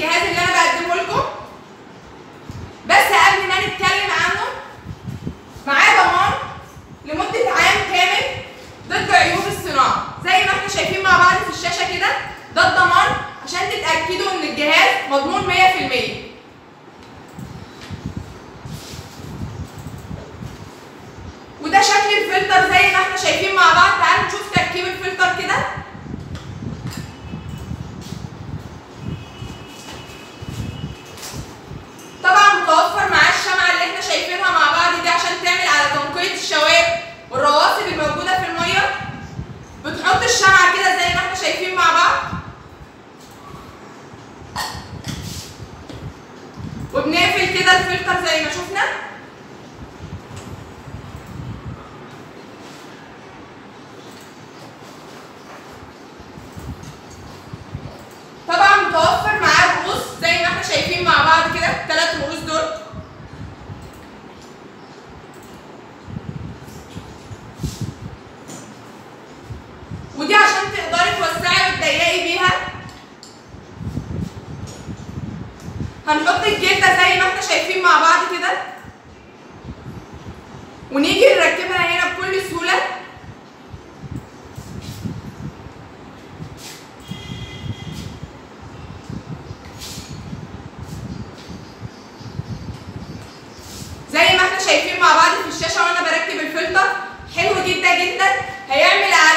الجهاز اللي انا بقدمه لكم بس قبل ما نتكلم عنه معاه ضمان لمده عام كامل ضد عيوب الصناعه زي ما احنا شايفين مع بعض في الشاشه كده ده الضمان عشان تتاكدوا ان الجهاز مضمون 100% وده شكل الفلتر زي ما احنا شايفين مع بعض تعالوا نشوف تركيب الفلتر كده طبعا متوفر معاه الشمعة اللي احنا شايفينها مع بعض دي عشان تعمل على تنقية الشوائب والرواسب الموجودة في المية بتحط الشمعة كده زي ما احنا شايفين مع بعض وبنقفل كده الفلتر زي ما شفنا طبعا متوفر معاه رؤوس زي ما احنا شايفين مع بعض كده الثلاث رؤوس دول ودي عشان تقدري توسعي وتضيقي بيها هنحط الجلدة زي ما احنا شايفين مع بعض كده ونيجي نركبها هنا بكل سهولة زي ما احنا شايفين مع بعض في الشاشة وانا بركب الفلتر حلو جدا جدا هيعمل على